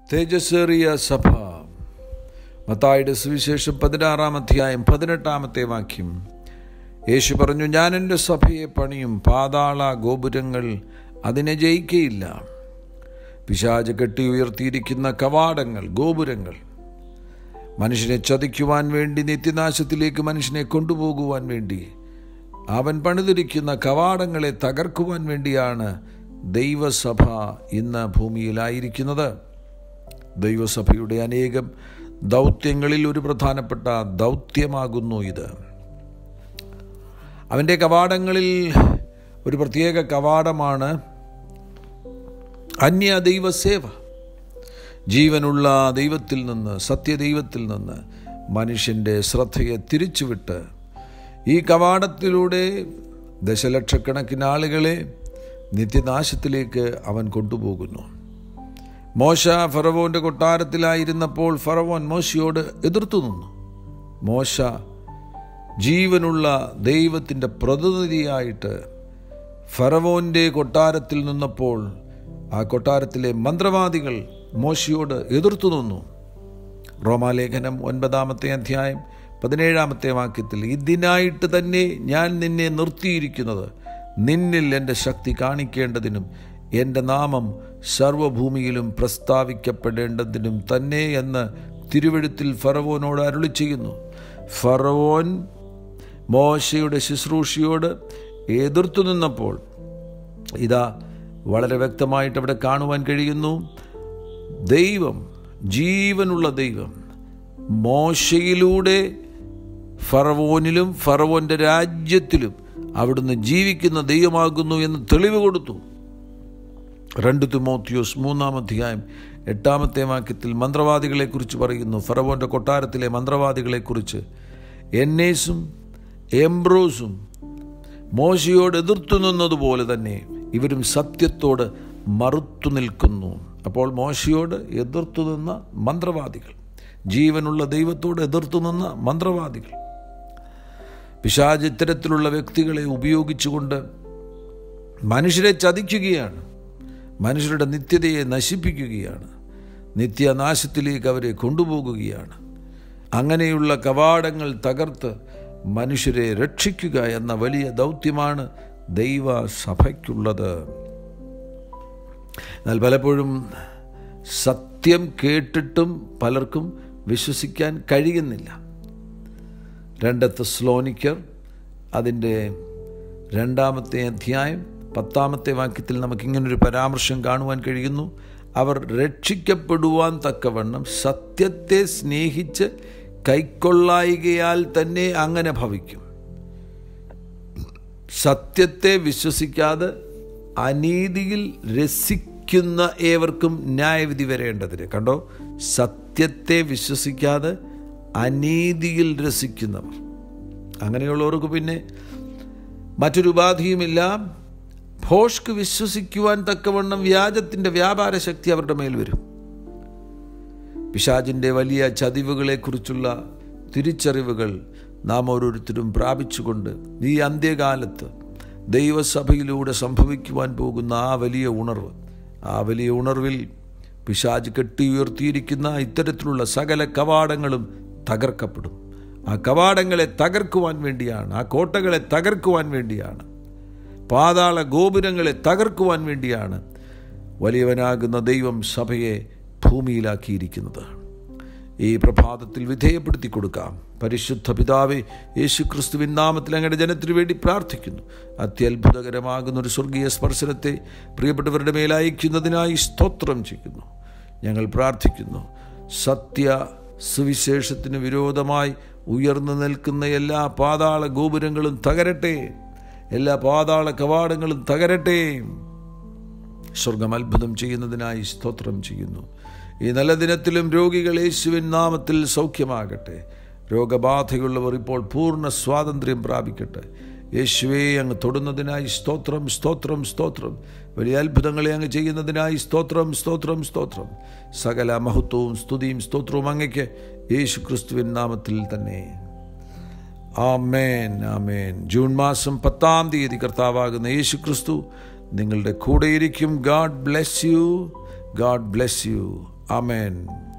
തേജസ്സേറിയ സഭ മത്തായുടെ സുവിശേഷം പതിനാറാം അധ്യായം പതിനെട്ടാമത്തെ വാക്യം യേശു പറഞ്ഞു ഞാൻ എൻ്റെ സഭയെ പണിയും പാതാള ഗോപുരങ്ങൾ അതിനെ ജയിക്കയില്ല പിശാച് കെട്ടി ഉയർത്തിയിരിക്കുന്ന കവാടങ്ങൾ ഗോപുരങ്ങൾ മനുഷ്യനെ ചതിക്കുവാൻ വേണ്ടി നിത്യനാശത്തിലേക്ക് മനുഷ്യനെ കൊണ്ടുപോകുവാൻ വേണ്ടി അവൻ പണിതിരിക്കുന്ന കവാടങ്ങളെ തകർക്കുവാൻ വേണ്ടിയാണ് ദൈവസഭ ഇന്ന് ഭൂമിയിലായിരിക്കുന്നത് ദൈവസഭയുടെ അനേകം ദൗത്യങ്ങളിൽ ഒരു പ്രധാനപ്പെട്ട ദൗത്യമാകുന്നു ഇത് അവൻ്റെ കവാടങ്ങളിൽ ഒരു പ്രത്യേക കവാടമാണ് അന്യ ദൈവസേവ ജീവനുള്ള ദൈവത്തിൽ നിന്ന് സത്യദൈവത്തിൽ നിന്ന് മനുഷ്യൻ്റെ ശ്രദ്ധയെ തിരിച്ചുവിട്ട് ഈ കവാടത്തിലൂടെ ദശലക്ഷക്കണക്കിന് ആളുകളെ നിത്യനാശത്തിലേക്ക് അവൻ കൊണ്ടുപോകുന്നു മോശ ഫറവോൻ്റെ കൊട്ടാരത്തിലായിരുന്നപ്പോൾ ഫറവോൻ മോശയോട് എതിർത്തു നിന്നു മോശ ജീവനുള്ള ദൈവത്തിൻ്റെ പ്രതിനിധിയായിട്ട് ഫറവോൻ്റെ കൊട്ടാരത്തിൽ നിന്നപ്പോൾ ആ കൊട്ടാരത്തിലെ മന്ത്രവാദികൾ മോശയോട് എതിർത്തു നിന്നു റോമാലേഖനം ഒൻപതാമത്തെ അധ്യായം പതിനേഴാമത്തെ വാക്യത്തിൽ ഇതിനായിട്ട് തന്നെ ഞാൻ നിന്നെ നിർത്തിയിരിക്കുന്നത് നിന്നിൽ എൻ്റെ ശക്തി കാണിക്കേണ്ടതിനും എൻ്റെ നാമം സർവഭൂമിയിലും പ്രസ്താവിക്കപ്പെടേണ്ടതിനും തന്നെ എന്ന് തിരുവഴുത്തിൽ ഫറവോനോട് അരുളി ചെയ്യുന്നു ഫറവോൻ മോശയുടെ ശുശ്രൂഷയോട് എതിർത്തു നിന്നപ്പോൾ ഇതാ വളരെ വ്യക്തമായിട്ട് അവിടെ കാണുവാൻ കഴിയുന്നു ദൈവം ജീവനുള്ള ദൈവം മോശയിലൂടെ ഫറവോനിലും ഫറവോൻ്റെ രാജ്യത്തിലും അവിടുന്ന് ജീവിക്കുന്ന ദൈവമാകുന്നു എന്ന് തെളിവ് കൊടുത്തു രണ്ട് തിമോത്തിയോസ് മൂന്നാം അധ്യായം എട്ടാമത്തെ വാക്യത്തിൽ മന്ത്രവാദികളെക്കുറിച്ച് പറയുന്നു ഫറവോൻ്റെ കൊട്ടാരത്തിലെ മന്ത്രവാദികളെക്കുറിച്ച് എന്നേസും എംബ്രോസും മോശയോട് എതിർത്തു നിന്നതുപോലെ തന്നെ ഇവരും സത്യത്തോട് മറുത്തു നിൽക്കുന്നു അപ്പോൾ മോശയോട് എതിർത്തു നിന്ന മന്ത്രവാദികൾ ജീവനുള്ള ദൈവത്തോട് എതിർത്തു നിന്ന മന്ത്രവാദികൾ പിശാജ് ഇത്തരത്തിലുള്ള വ്യക്തികളെ ഉപയോഗിച്ചുകൊണ്ട് മനുഷ്യരെ ചതിക്കുകയാണ് മനുഷ്യരുടെ നിത്യതയെ നശിപ്പിക്കുകയാണ് നിത്യനാശത്തിലേക്ക് അവരെ കൊണ്ടുപോകുകയാണ് അങ്ങനെയുള്ള കവാടങ്ങൾ തകർത്ത് മനുഷ്യരെ രക്ഷിക്കുക എന്ന വലിയ ദൗത്യമാണ് ദൈവസഭയ്ക്കുള്ളത് എന്നാൽ പലപ്പോഴും സത്യം കേട്ടിട്ടും പലർക്കും വിശ്വസിക്കാൻ കഴിയുന്നില്ല രണ്ടത്തെ സ്ലോനിക്കർ അതിൻ്റെ രണ്ടാമത്തെ അധ്യായം പത്താമത്തെ വാക്യത്തിൽ നമുക്കിങ്ങനൊരു പരാമർശം കാണുവാൻ കഴിയുന്നു അവർ രക്ഷിക്കപ്പെടുവാൻ തക്കവണ്ണം സത്യത്തെ സ്നേഹിച്ച് കൈക്കൊള്ളായികയാൽ തന്നെ അങ്ങനെ ഭവിക്കും സത്യത്തെ വിശ്വസിക്കാതെ അനീതിയിൽ രസിക്കുന്ന ഏവർക്കും ന്യായവിധി വരേണ്ടതിന് കണ്ടോ സത്യത്തെ വിശ്വസിക്കാതെ അനീതിയിൽ രസിക്കുന്നവർ അങ്ങനെയുള്ളവർക്ക് പിന്നെ മറ്റൊരു ഉപാധിയുമില്ല ഭോഷ്ക്ക് വിശ്വസിക്കുവാൻ തക്കവണ്ണം വ്യാജത്തിൻ്റെ വ്യാപാര ശക്തി അവരുടെ മേൽ വരും പിശാജിൻ്റെ വലിയ ചതിവുകളെക്കുറിച്ചുള്ള തിരിച്ചറിവുകൾ നാം ഓരോരുത്തരും പ്രാപിച്ചുകൊണ്ട് ഈ അന്ത്യകാലത്ത് ദൈവസഭയിലൂടെ സംഭവിക്കുവാൻ പോകുന്ന ആ വലിയ ഉണർവ് ആ വലിയ ഉണർവിൽ പിശാജ് കെട്ടി ഉയർത്തിയിരിക്കുന്ന ഇത്തരത്തിലുള്ള സകല കവാടങ്ങളും തകർക്കപ്പെടും ആ കവാടങ്ങളെ തകർക്കുവാൻ വേണ്ടിയാണ് ആ കോട്ടകളെ തകർക്കുവാൻ വേണ്ടിയാണ് പാതാള ഗോപുരങ്ങളെ തകർക്കുവാൻ വേണ്ടിയാണ് വലിയവനാകുന്ന ദൈവം സഭയെ ഭൂമിയിലാക്കിയിരിക്കുന്നത് ഈ പ്രഭാതത്തിൽ വിധേയപ്പെടുത്തി കൊടുക്കാം പരിശുദ്ധ പിതാവെ യേശു ക്രിസ്തുവിൻ നാമത്തിൽ അങ്ങയുടെ ജനത്തിനു വേണ്ടി പ്രാർത്ഥിക്കുന്നു അത്യത്ഭുതകരമാകുന്ന ഒരു സ്വർഗീയ സ്പർശനത്തെ പ്രിയപ്പെട്ടവരുടെ മേൽ അയക്കുന്നതിനായി സ്തോത്രം ചെയ്യുന്നു ഞങ്ങൾ പ്രാർത്ഥിക്കുന്നു സത്യ സുവിശേഷത്തിന് വിരോധമായി ഉയർന്നു നിൽക്കുന്ന എല്ലാ പാതാള ഗോപുരങ്ങളും തകരട്ടെ എല്ലാ പാതാള കവാടങ്ങളും തകരട്ടെ സ്വർഗം അത്ഭുതം ചെയ്യുന്നതിനായി സ്തോത്രം ചെയ്യുന്നു ഈ നല്ല ദിനത്തിലും രോഗികൾ യേശുവിൻ നാമത്തിൽ സൗഖ്യമാകട്ടെ രോഗബാധയുള്ളവർ ഇപ്പോൾ പൂർണ്ണ സ്വാതന്ത്ര്യം പ്രാപിക്കട്ടെ യേശുവെ അങ്ങ് തൊടുന്നതിനായി സ്തോത്രം സ്തോത്രം സ്തോത്രം വലിയ അത്ഭുതങ്ങളെ അങ്ങ് ചെയ്യുന്നതിനായി സ്തോത്രം സ്തോത്രം സ്തോത്രം സകല മഹത്വവും സ്തുതിയും സ്തോത്രവും അങ്ങയ്ക്ക് യേശു ക്രിസ്തുവിൻ നാമത്തിൽ തന്നെ ആമേൻ ആമേൻ ജൂൺ മാസം പത്താം തീയതി കർത്താവാകുന്ന യേശു ക്രിസ്തു നിങ്ങളുടെ കൂടെയിരിക്കും God bless you God bless you amen